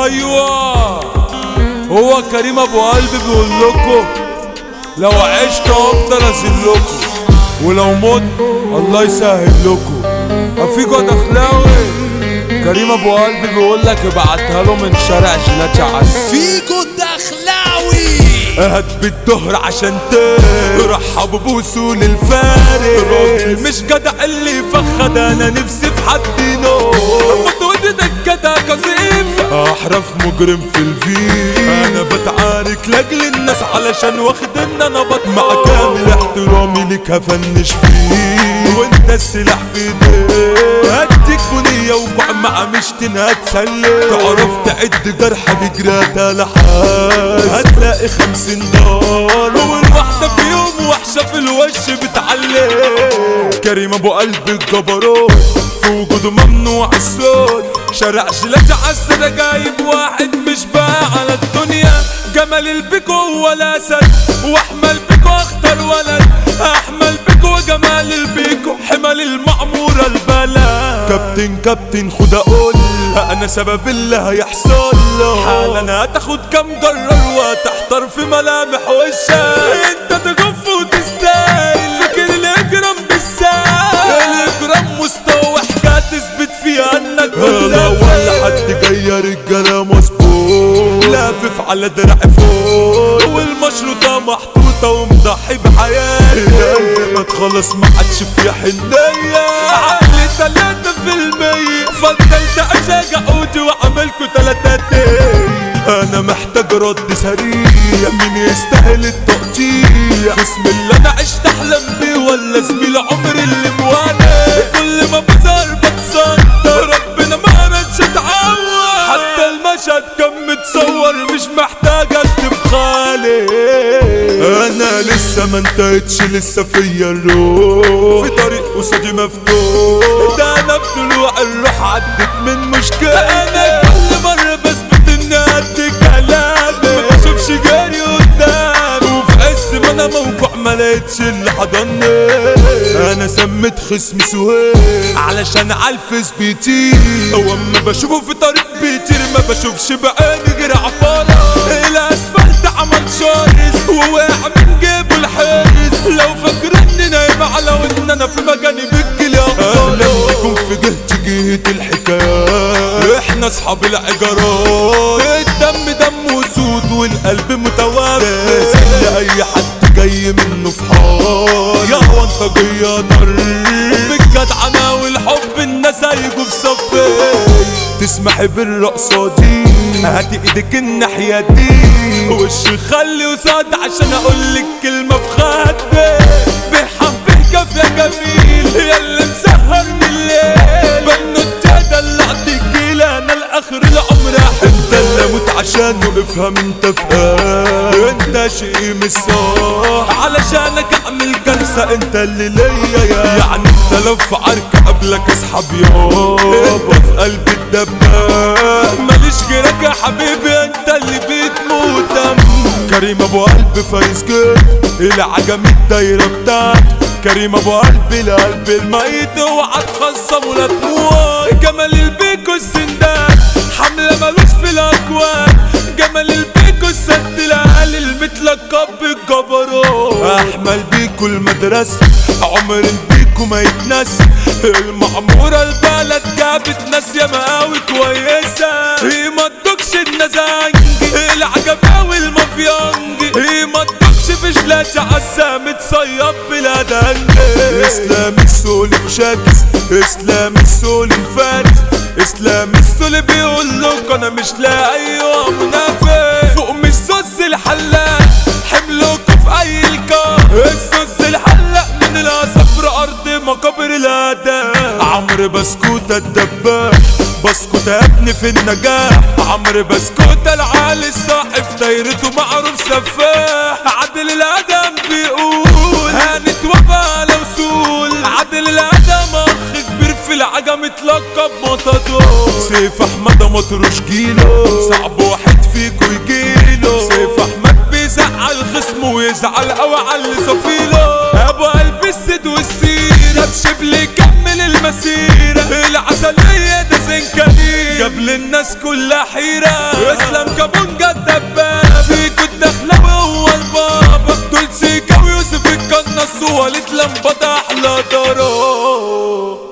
ايوه هو كريم ابو قلب بيقول لكم لو عشت افضل ازلكم ولو مت الله يسهل لكم افيكوا دخلاوي كريم ابو قلب بيقول لك ابعتها له من شارع جيلاتي عسل فيجو الدخلاوي هات بالظهر عشان ترحب بوصول الفارق راجل مش جدع اللي فخد انا نفسي في حد ينور لما تقول ده جدع كثيف احرف مجرم في الفيل انا بتعارك لاجل الناس علشان واخد ان انا بط مع كامل احترامي ليك هفنش فيه وانت السلاح في ايديك هديك بنية وقع مع مشتن هتسلم تعرف تعد جرح بجراتها لحال هتلاقي خمسين دولار والواحدة في يوم وحشة في الوش بتعلم كريم ابو قلب الجبروت في وجوده ممنوع الصوت شارع جيلاتي عالسنة جايب واحد مش باع على الدنيا جمال البيكو هو الاسد واحمل بيكو اختار ولد احمل بيكو وجمال البيكو حمل المعمورة البلد كابتن كابتن خد اقول انا سبب اللي هيحصل له حالا هتاخد كام جرار وهتحتار في ملامح وشك انت تجف وتستاهل فاكر الاجرام بالسهل الاجرام مستوى حكايه تثبت فيها انك بتسافر ولا حد جاي يا رجاله مظبوط لافف على درع فوق والمشروطه محطوطه ومضحي بحياتي ما خلص ما عادش في حنيه عقلي تلاتة في المية فضلت اشجع عودي واعملكوا تلاتاتين انا محتاج رد سريع مين يستاهل التقطيع بسم الله انا عشت احلم بيه ولا زميل عمري اللي مواني كل ما بظهر بتصدر ربنا ما رضش اتعود حتى المشهد كان متصور مش محتاج اكتب خالي انا لسه ما انتهتش لسه فيا الروح في طريق قصادي مفتوح ده انا بطلوع الروح عدت من مشكلة انا كل مرة بثبت اني قد كلامي ما بشوفش جاري قدامي وفي عز ما انا موقع ما لقيتش اللي حضني انا سميت خصمي سويت علشان عالفيس بيطير واما بشوفه في طريق بيطير ما بشوفش بعيني غير عفارة الاسفلت عمل شارس ووقع من جيبه الحارس لو فاكرني نايم على وان انا في مكاني بالجلي اهلا بكم في جهة جهة الحكايات احنا اصحاب العجرات الدم دم وسود والقلب متوفى سهل اي حد جاي منه في حار يا وانطجية ضر بالجدعنة والحب الناس هيجوا في صفي تسمحي بالرقصة دي هاتي ايدك الناحية دي وشي خلي وساد عشان اقولك كلمة في خدي بحبك كف يا جميل يا اللي مسهر من الليل بنوت دلعت الجيلة انا لاخر العمر انت اللي اموت عشان افهم انت فاهم انت شيء مش صح علشانك اعمل كارثة انت اللي ليا يا يعني انت لو في عركة قبلك اسحب يابا انت في قلب الدباب ماليش غيرك يا حبيبي انت اللي بتموت دم كريم ابو قلب فايز جد العجم الدايرة بتاعك كريم ابو قلب القلب الميت اوعى تخصم ولا تموت جمال البيكو السندان حملة ملوش في الاكوان جمال البيكو السد العالي المتلقب بالجبروت احمل بيكو المدرسة عمر البيكو ما يتنسى المعمورة البلد جابت ناس يا مقاوي كويسة هي ما تدوكش النزانجي العجباوي المافيانجي هي ما تدوكش في جلاتي عزة متصيب بلا دنجي اسلام السولي مشاكس اسلام السولي الفارس اسلام السولي بيقول لك انا مش لاقي منافق فوق مش صوص الحلاق حملكوا في اي الكار الصوص الحلاق من الاسفر ارض مقابر الاداء عمرو بسكوتة الدباح بسكوتة يا ابني في النجاح عمرو بسكوتة العالي الصاحب دايرته معروف سفاح عادل الادم بيقول هانت وبا لو سول عادل الادم اخ كبير في العجم اتلقب مطاطو سيف احمد مطروش جيله صعب واحد فيكو يجيله سيف احمد بيزعل خصمه ويزعل قوي على اللي صفيله ابو قلب السد والسيره بشبل كمل المسيره العسليه ده زنكلين جاب للناس الناس كلها حيرة اسلام كابونجا الدباب فيكو الدخلاوي هو البابا دول سيكا ويوسف القناص ووليد لمبة احلى ضرب